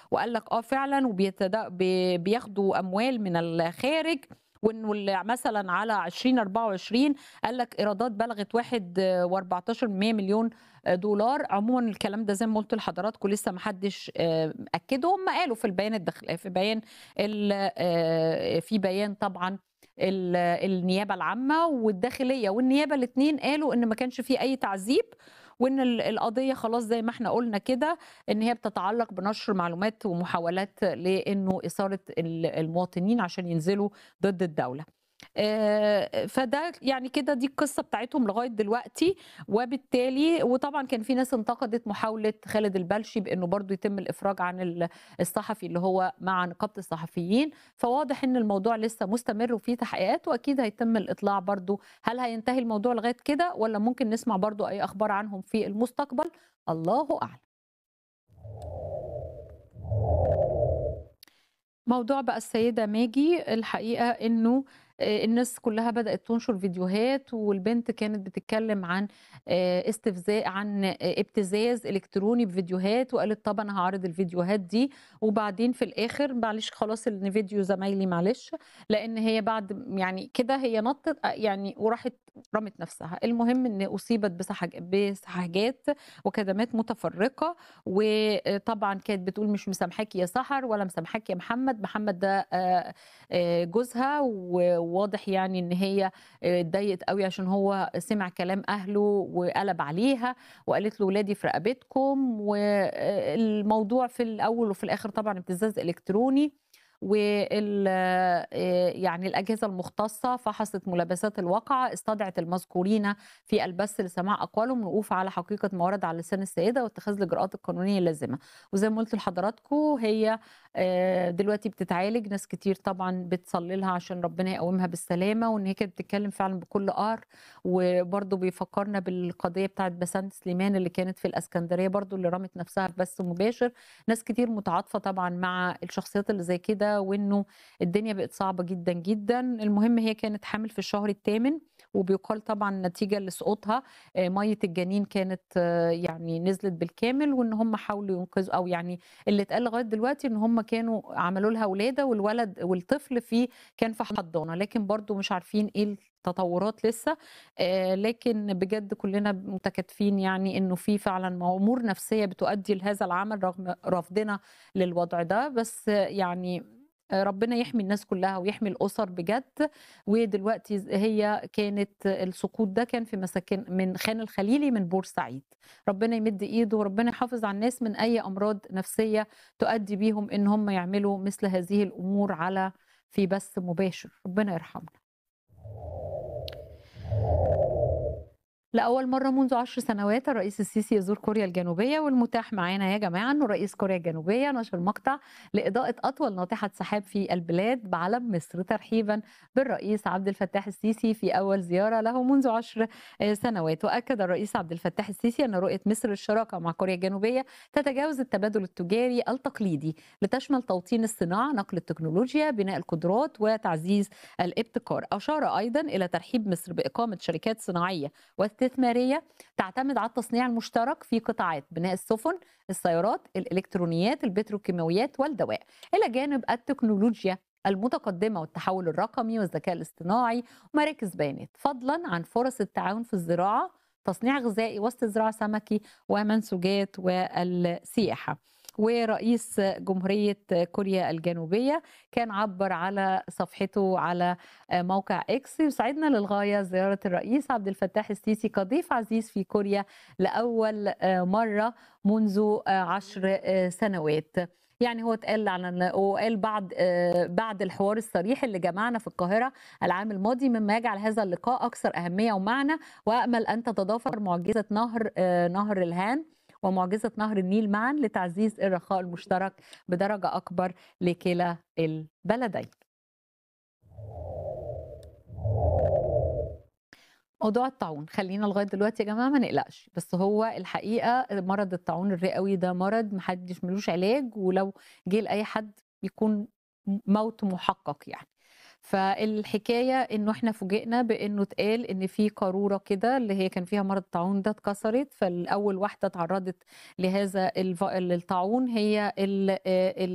وقال لك اه فعلا وبيتدا بي- بياخدوا اموال من الخارج وانه ال- مثلا على 2024 قال لك ايرادات بلغت 1.14 مليون دولار عموما الكلام ده زي ما قلت لحضراتكم لسه ما حدش آه، اكده هم قالوا في البيان الداخلي في بيان ال- آه، في بيان طبعا ال- النيابه العامه والداخليه والنيابه الاثنين قالوا ان ما كانش في اي تعذيب وان ال- القضيه خلاص زي ما احنا قلنا كده ان هي بتتعلق بنشر معلومات ومحاولات لانه اثاره ال- المواطنين عشان ينزلوا ضد الدوله آه، فده يعني كده دي القصه بتاعتهم لغايه دلوقتي وبالتالي وطبعا كان في ناس انتقدت محاوله خالد البلشي بانه برضو يتم الافراج عن ال- الصحفي اللي هو مع نقابه الصحفيين فواضح ان الموضوع لسه مستمر وفيه تحقيقات واكيد هيتم الاطلاع برضو هل هينتهي الموضوع لغايه كده ولا ممكن نسمع برضو اي اخبار عنهم في المستقبل الله اعلم موضوع بقى السيدة ماجي الحقيقة انه آه، الناس كلها بدأت تنشر فيديوهات والبنت كانت بتتكلم عن آه، استفزاء عن آه، ابتزاز الكتروني بفيديوهات وقالت طب انا هعرض الفيديوهات دي وبعدين في الاخر معلش خلاص ان فيديو زمايلي معلش لان هي بعد يعني كده هي نطت آه، يعني وراحت رمت نفسها المهم ان اصيبت بسحج بسحاجات وكدمات متفرقه وطبعا كانت بتقول مش مسامحاكي يا سحر ولا مسامحاكي يا محمد محمد ده آه، آه، جوزها وواضح يعني ان هي آه، اتضايقت قوي عشان هو سمع كلام اهله وقلب عليها وقالت له ولادي في رقبتكم والموضوع في الاول وفي الاخر طبعا ابتزاز الكتروني وال آه، يعني الاجهزه المختصه فحصت ملابسات الواقعه استدعت المذكورين في البث لسماع اقوالهم الوقوف على حقيقه ما ورد على لسان السيده واتخاذ الاجراءات القانونيه اللازمه وزي ما قلت لحضراتكم هي آه، دلوقتي بتتعالج ناس كتير طبعا بتصلي لها عشان ربنا يقومها بالسلامه وان هي كانت بتتكلم فعلا بكل قهر وبرضه بيفكرنا بالقضيه بتاعت بسنت سليمان اللي كانت في الاسكندريه برضه اللي رمت نفسها في بث مباشر ناس كتير متعاطفه طبعا مع الشخصيات اللي زي كده وانه الدنيا بقت صعبه جدا جدا المهم هي كانت حامل في الشهر الثامن وبيقال طبعا نتيجه لسقوطها آه، ميه الجنين كانت آه، يعني نزلت بالكامل وان هم حاولوا ينقذوا او يعني اللي اتقال لغايه دلوقتي ان هم كانوا عملوا لها ولاده والولد والطفل في كان في حضانه لكن برضو مش عارفين ايه التطورات لسه آه، لكن بجد كلنا متكاتفين يعني انه في فعلا امور نفسيه بتؤدي لهذا العمل رغم رفضنا للوضع ده بس آه، يعني آه، ربنا يحمي الناس كلها ويحمي الاسر بجد ودلوقتي هي كانت السقوط ده كان في مساكن من خان الخليلي من بورسعيد ربنا يمد ايده وربنا يحافظ على الناس من اي امراض نفسيه تؤدي بيهم ان هم يعملوا مثل هذه الامور على في بث مباشر ربنا يرحمنا لأول مرة منذ عشر سنوات الرئيس السيسي يزور كوريا الجنوبية والمتاح معانا يا جماعة أنه رئيس كوريا الجنوبية نشر مقطع لإضاءة أطول ناطحة سحاب في البلاد بعلم مصر ترحيبا بالرئيس عبد الفتاح السيسي في أول زيارة له منذ عشر آه، سنوات وأكد الرئيس عبد الفتاح السيسي أن رؤية مصر للشراكة مع كوريا الجنوبية تتجاوز التبادل التجاري التقليدي لتشمل توطين الصناعة نقل التكنولوجيا بناء القدرات وتعزيز الابتكار أشار أيضا إلى ترحيب مصر بإقامة شركات صناعية واستثمارية تعتمد على التصنيع المشترك في قطاعات بناء السفن السيارات الإلكترونيات البتروكيماويات والدواء إلى جانب التكنولوجيا المتقدمة والتحول الرقمي والذكاء الاصطناعي ومراكز بيانات فضلا عن فرص التعاون في الزراعة تصنيع غذائي واستزراع سمكي ومنسوجات والسياحة ورئيس جمهورية كوريا الجنوبية كان عبر على صفحته على موقع اكس يسعدنا للغاية زيارة الرئيس عبد الفتاح السيسي كضيف عزيز في كوريا لأول مرة منذ عشر سنوات يعني هو اتقال عن وقال بعد بعد الحوار الصريح اللي جمعنا في القاهره العام الماضي مما يجعل هذا اللقاء اكثر اهميه ومعنى وامل ان تتضافر معجزه نهر نهر الهان ومعجزه نهر النيل معا لتعزيز الرخاء المشترك بدرجه اكبر لكلا البلدين. موضوع الطاعون خلينا لغايه دلوقتي يا جماعه ما نقلقش بس هو الحقيقه مرض الطاعون الرئوي ده مرض محدش ملوش علاج ولو جه لاي حد بيكون موت محقق يعني فالحكاية إنه إحنا فوجئنا بإنه اتقال إن في قارورة كده اللي هي كان فيها مرض الطاعون ده اتكسرت، فالأول واحدة اتعرضت لهذا الف الطاعون هي ال آآ ال